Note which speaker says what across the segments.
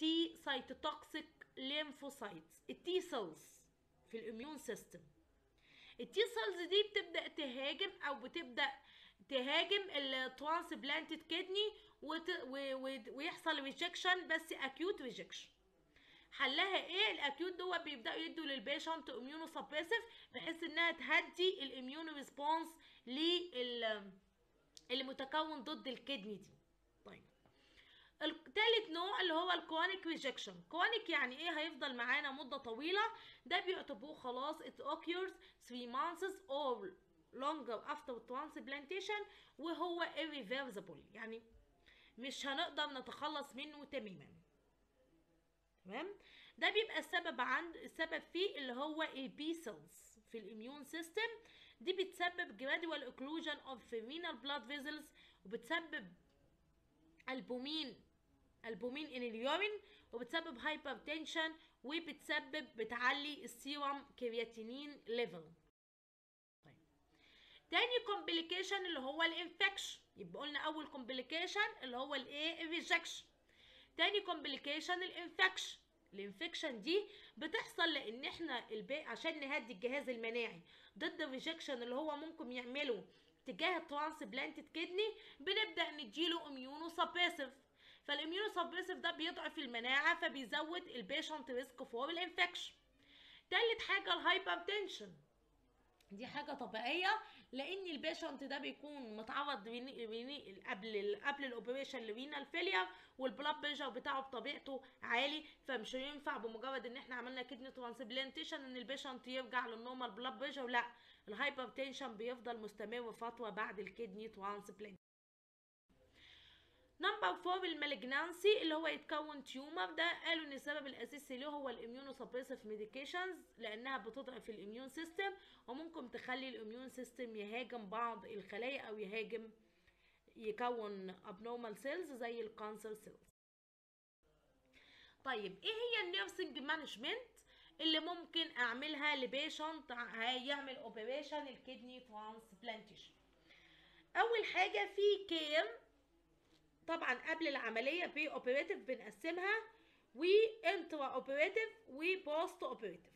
Speaker 1: تي سايتوتوكسيك ليمفوسايتس التي سيلز في الاميون سيستم التي سيلز دي بتبدا تهاجم او بتبدا تهاجم الترانسبلانتد كدني ويحصل ريجكشن بس اكيوت ريجكشن حلها ايه الاكيوت دوت بيبداوا يدوا للبيشنت اميونو سبريسيف بحيث انها تهدي الاميون ريسبونس لل اللي متكون ضد الكدني دي طيب التالت نوع اللي هو الكرونيك ريجكشن كرونيك يعني ايه هيفضل معانا مده طويله ده بيعتبروه خلاص it occurs 3 months or longer after transplantation وهو irreversible يعني مش هنقدر نتخلص منه تماما تمام ده بيبقى السبب عند السبب فيه اللي هو البي سيلز في الاميون سيستم دي بتسبب gradual occlusion of renal blood vessels وبتسبب البومين البومين ان اليورين وبتسبب هايبرتنشن وبتسبب بتعلي السيروم كرياتينين ليفل طيب تاني كومبليكيشن اللي هو الانفكشن يبقى قلنا اول كومبليكيشن اللي هو الايه الريجكشن تاني كومبليكيشن الانفكشن الانفكشن دي بتحصل لان احنا البي عشان نهدي الجهاز المناعي ضد الريجكشن اللي هو ممكن يعمله تجاه الترانسبلانتد كدني بنبدا نديله اميونو سبريسيف فالاميونو سبريسيف ده بيضعف المناعه فبيزود البيشنت ريسك فور الانفكشن تالت حاجه الهايبرتنشن دي حاجة طبيعية لأن البيشنت ده بيكون متعرض ريني ريني قبل قبل الأوبريشن لرينال فيلير والبلاد بريشر بتاعه بطبيعته عالي فمش هينفع بمجرد إن إحنا عملنا كدني ترانسبلانتيشن إن البيشنت يرجع للنورمال بلاد بريشر لا الهايبرتنشن بيفضل مستمر فترة بعد الكدني ترانسبلانت نمبر فور المالجنانسي اللي هو يتكون تيومر ده قالوا ان السبب الاساسي له هو الاميونو سبريسيف ميديكيشنز لانها بتضعف الاميون سيستم وممكن تخلي الاميون سيستم يهاجم بعض الخلايا او يهاجم يكون abnormal سيلز زي الكانسر سيلز طيب ايه هي النيرسينج مانجمنت اللي ممكن اعملها لبيشنت هيعمل اوبريشن الكدني ترانسبلانتيشن اول حاجه في كير طبعا قبل العمليه بري اوبريتيف بنقسمها وانترا اوبريتيف وبوست اوبريتيف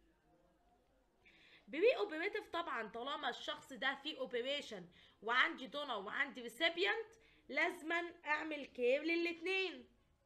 Speaker 1: بري اوبريتيف طبعا طالما الشخص ده فيه اوبريشن وعندي دونر وعندي ريسيبيانت لازما اعمل كير للاتنين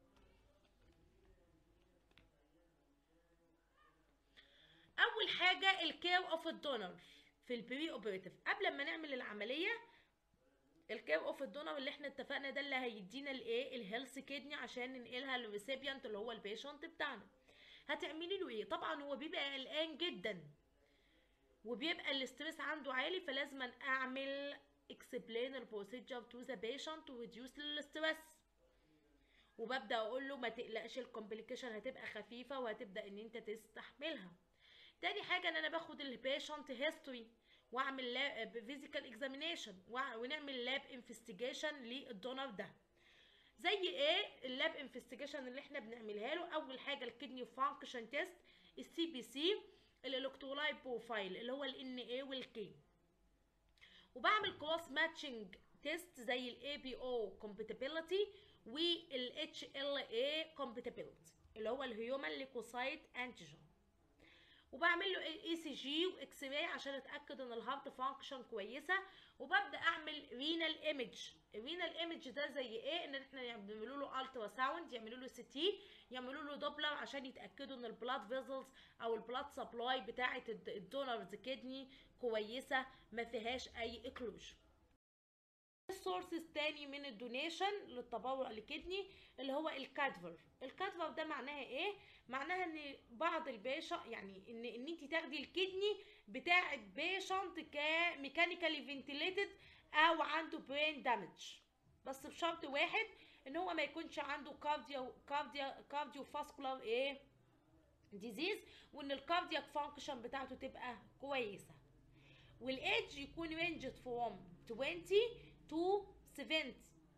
Speaker 1: اول حاجه الكير اوف الدونر في البري اوبريتيف قبل ما نعمل العمليه الكير اوف الدونر اللي احنا اتفقنا ده اللي هيدينا الايه الهيلث كدني عشان ننقلها للريسيبيانت اللي هو البيشنت بتاعنا هتعملي له ايه طبعا هو بيبقى قلقان جدا وبيبقى الاستريس عنده عالي فلازم اعمل explain البروسيجر تو ذا بيشنت وريديوس الستريس وببدا اقول له ما تقلقش الكومبليكيشن هتبقى خفيفه وهتبدا ان انت تستحملها تاني حاجه ان انا باخد البيشنت هيستوري واعمل لاب فيزيكال اكزامينيشن ونعمل لاب انفستيجيشن للدونر ده زي ايه اللاب انفستيجيشن اللي احنا بنعملها له اول حاجه الكدني فانكشن تيست السي بي سي الالكترولايت بروفايل اللي هو الان اي والكي وبعمل كروس ماتشنج تيست زي الاي بي او كومباتيبيليتي والاتش ال اي كومباتيبيليتي اللي هو الهيومن ليكوسايت انتيجين وبعمل له اي سي جي واكس راي عشان اتاكد ان الهارت فانكشن كويسه وببدا اعمل رينال ايمج الرينال ايمج ده زي ايه ان احنا يعملوا له الترا ساوند يعملوا له سي تي يعملوا له دوبلر عشان يتاكدوا ان البلاد فيزلز او البلاد سبلاي بتاعه الدونرز كدني كويسه ما فيهاش اي اكلوجن السورسز تاني من الدونيشن للتبرع لكدني اللي هو الكادفر الكادفر ده معناها ايه معناها ان بعض الباشا يعني ان ان انت تاخدي الكدني بتاعه بيشنت كميكانيكالي فنتيليتد او عنده برين دامج بس بشرط واحد ان هو ما يكونش عنده كارديو كارديو كارديو فاسكولار ايه ديزيز وان الكاردياك فانكشن بتاعته تبقى كويسه والايدج يكون رينجد فروم 20 to 70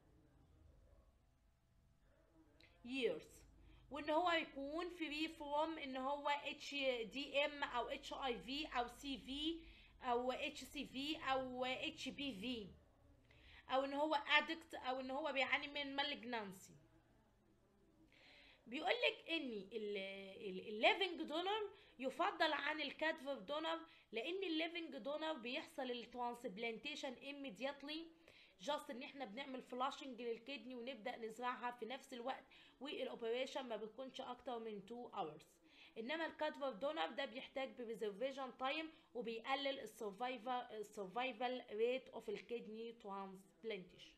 Speaker 1: years وان هو يكون فري فروم ان هو اتش دي ام او اتش اي في او سي في او اتش سي في او اتش بي في او ان هو ادكت او ان هو بيعاني من مالجنانسي بيقول لك ان الليفنج دونر يفضل عن الكادفر دونر لان الليفنج دونر بيحصل الترانسبلانتيشن immediately جاست ان احنا بنعمل فلاشنج للكدني ونبدا نزرعها في نفس الوقت والاوبريشن ما بتكونش اكتر من 2 hours انما الكادفر دونر ده بيحتاج بريزرفيشن تايم وبيقلل السرفايفل السرفايفل ريت اوف الكدني ترانسبلانتيشن